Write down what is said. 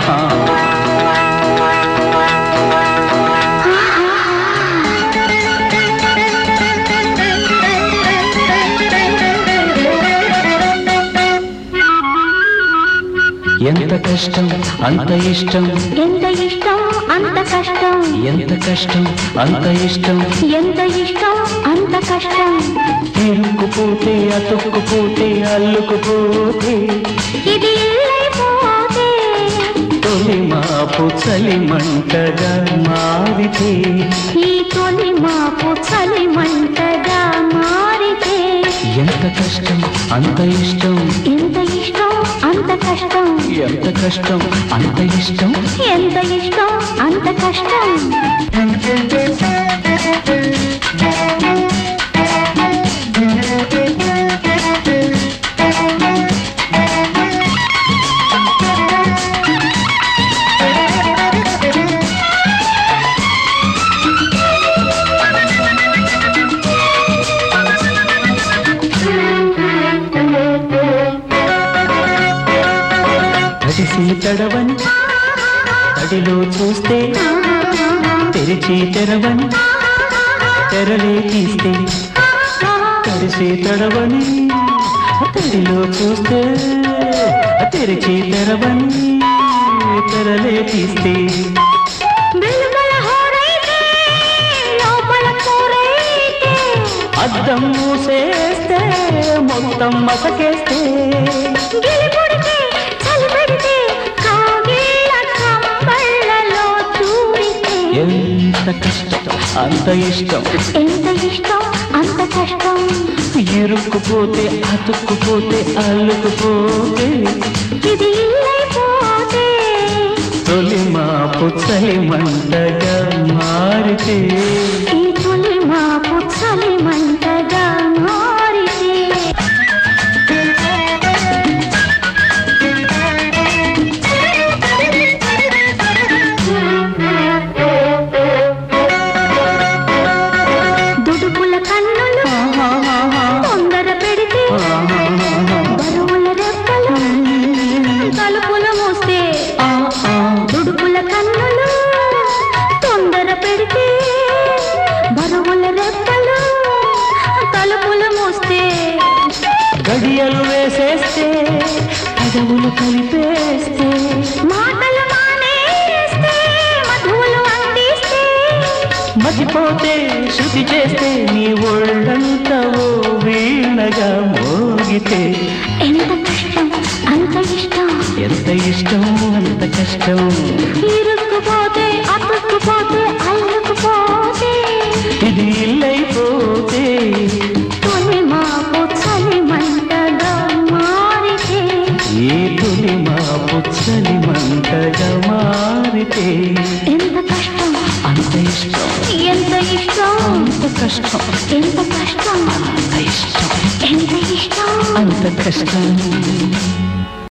ఆహా ఎంత కష్టం అంత ఇష్టం ఎంత ఇష్టం అంత కష్టం ఎంత కష్టం అంత ఇష్టం ఎంత ఇష్టం అంత కష్టం ఇరుక్కుపోతే అతుక్కుపోతే అల్లుకుపోతే ఇది ఇల్లైపోతే తొలి మాపు చలి మంటగా మారితే ఈ తొలి మాపు చలి మంటగా మారితే ఎంత కష్టం అంత ఇష్టం ఎంత ఇష్టం అంత కష్టం ఎంత కష్టం అంత ఇష్టం ఎంత ఇష్టం అంత కష్టం తడిసి తడవని తడిలో చూస్తే తెరిచి తెరవని తెరలే తీస్తే తడిసి తడవని తడిలో చూస్తే తెరిచి తెరవని తెరలే తీస్తే వెలుగుల హోరైతే లోపల కూరైతే అద్దం మూసేస్తే మొత్తం మసకేస్తే గిలిపుడితే చలి పెడితే కాగిళ్ళ కంబళ్ళలో దూరితే ఎంత కష్టం అంత ఇష్టం ఎంత ఇష్టం అంత కష్టం ఇరుక్కుపోతే అతుక్కుపోతే అల్లుకుపోతే ఇది ఇల్లైపోతే తొలి మాపు చలి మంటగా మారితే ఈ తొలి మాపు చలి మంటగా మారితే దుడుకుల కన్నులు తొందర పెడితే బరువుల రెక్కలు తలుపులు మూస్తే దుడుకుల కన్నులు తొందర పెడితే బరువుల రెక్కలు తలుపులు మూస్తే గడియలు వేసేస్తే పదవులు కలిపేస్తే మాటలు మానేస్తే మధువులు అందిస్తే మతిపోతే శృతి చేస్తే నీ ఒళ్ళంతా ఓ వీణగా మోగితే ఎంత కష్టం అంత ఇష్టం ఎంత ఇష్టం అంత కష్టం ఇరుక్కుపోతే అతుక్కుపోతే అల్లుకుపోతే ఇది ఇల్లైపోతే తొలి మాపు చలి మంటగా మారితే ఈ తొలి మాపు చలి మంటగా మారితే ఎంత కష్టం అంత ఇష్టం ఎంత ఇష్టం అంత కష్టం ఎంత కష్టం అంత ఇష్టం ఎంత ఇష్టం అంత కష్టం